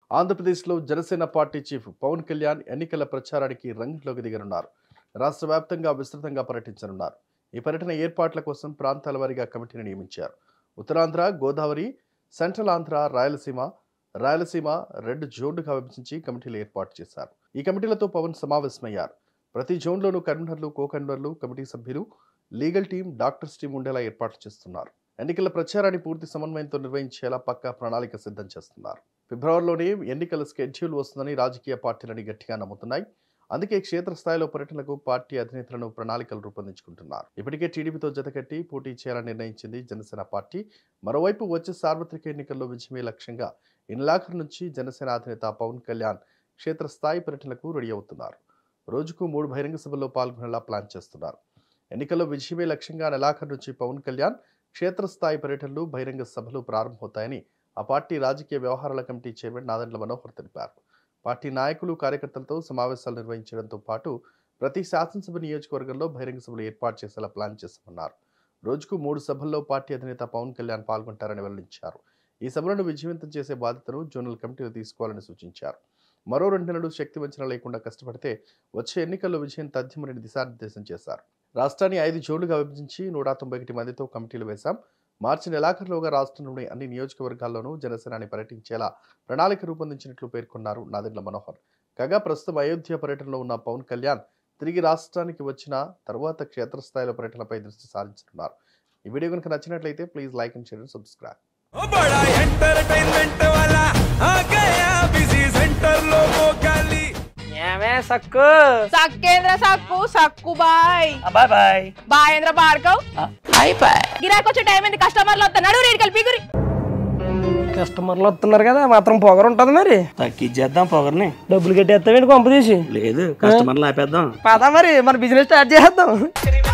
ఆంధ్రప్రదేశ్లో Janasena party chief Pawan Kalyan ఎన్నికల ప్రచారానికి రంగంలోకి దిగనున్నారు రాష్ట్ర వ్యాప్తంగా విస్తృతంగా పర్యటించనున్నారు ఈ పర్యటన ఏర్పాట్ల కోసం ప్రాంతాల వారీగా కమిటీని నియమించారు ఉత్తరాంధ్ర గోదావరి సెంట్రల్ ఆంధ్ర రాయలసీమ రాయలసీమ రెండు జోన్లుగా విభజించి కమిటీలు ఏర్పాటు చేశారు ఈ కమిటీలతో పవన్ సమావేశమయ్యారు ప్రతి జోన్లోనూ కన్వీనర్లు కో కన్వీనర్లు కమిటీ సభ్యులు లీగల్ టీం డాక్టర్స్ టీం ఉండేలా ఏర్పాట్లు చేస్తున్నారు ఎన్నికల ప్రచారాన్ని పూర్తి సమన్వయంతో నిర్వహించేలా పక్కా ప్రణాళిక సిద్ధం చేస్తున్నారు ఫిబ్రవరిలోనే ఎన్నికల స్కెడ్యూల్ వస్తుందని రాజకీయ పార్టీలని గట్టిగా నమ్ముతున్నాయి అందుకే క్షేత్రస్థాయిలో పర్యటనకు పార్టీ అధినేతలను ప్రణాళికలు రూపొందించుకుంటున్నారు ఇప్పటికే టీడీపీతో జతకట్టి పోటీ చేయాలని నిర్ణయించింది జనసేన పార్టీ మరోవైపు వచ్చే సార్వత్రిక ఎన్నికల్లో విజయమే లక్ష్యంగా ఈ నెలాఖరు నుంచి జనసేన అధినేత పవన్ కళ్యాణ్ క్షేత్రస్థాయి పర్యటనకు రెడీ అవుతున్నారు రోజుకు మూడు బహిరంగ సభల్లో పాల్గొనేలా ప్లాన్ చేస్తున్నారు ఎన్నికల్లో విజయమే లక్ష్యంగా నెలాఖరు నుంచి పవన్ కళ్యాణ్ క్షేత్రస్థాయి పర్యటనలు బహిరంగ సభలు ప్రారంభమవుతాయని ఆ పార్టీ రాజకీయ వ్యవహారాల కమిటీ చైర్మన్ నాదెండ్ల మనోహర్ తెలిపారు పార్టీ నాయకులు కార్యకర్తలతో సమావేశాలు నిర్వహించడంతో పాటు ప్రతి శాసనసభ నియోజకవర్గంలో బహిరంగ సభలు ఏర్పాటు చేసేలా ప్లాన్ చేశామన్నారు రోజుకు మూడు సభల్లో పార్టీ అధినేత పవన్ కళ్యాణ్ పాల్గొంటారని వెల్లడించారు ఈ సభలను విజయవంతం చేసే బాధ్యతను జోనల్ కమిటీలు తీసుకోవాలని సూచించారు మరో రెండు నెలలు శక్తి వంచన లేకుండా కష్టపడితే వచ్చే ఎన్నికల్లో విజయం తథ్యమని దిశానిర్దేశం చేశారు రాష్ట్రాన్ని ఐదు జోన్లుగా విభజించి నూట తొంభై ఒకటి మందితో కమిటీలు వేశాం మార్చి నెలాఖరులోగా రాష్ట్రంలోని అన్ని నియోజకవర్గాల్లోనూ జనసేనాని పర్యటించేలా ప్రణాళిక రూపొందించినట్లు పేర్కొన్నారు నాదెండ్ల మనోహర్ కాగా ప్రస్తుతం అయోధ్య పర్యటనలో ఉన్న పవన్ కళ్యాణ్ తిరిగి రాష్ట్రానికి వచ్చిన తర్వాత క్షేత్రస్థాయిలో పర్యటనపై దృష్టి సారించనున్నారు ఈ వీడియో కనుక నచ్చినట్లయితే please like and share and subscribe ओ बड़ा एंटरटेनमेंट वाला आ गया बिजी सेंटर लोगों का ली ఏమే సక్కు సక్కేంద్ర సక్కు సక్కు బాయ్ బాయ్ బాయ్ బాయేంద్ర భార్గవ్ బాయ్ బాయ్ గిరాకి వచ్చే టైం ఏంది కస్టమర్లు వస్తున్నాడు రేడికి వెళ్ళి పిగురి కస్టమర్లు వస్తున్నారు కదా మాత్రం పొగరు ఉంటది మరి తగ్గించేద్దాం పొగర్ని డబ్బులు కట్టేస్తామేంటి కొంప తీసి లేదు కస్టమర్లు ఆపేద్దాం పదా మరి మన బిజినెస్ స్టార్ట్ చేద్దాం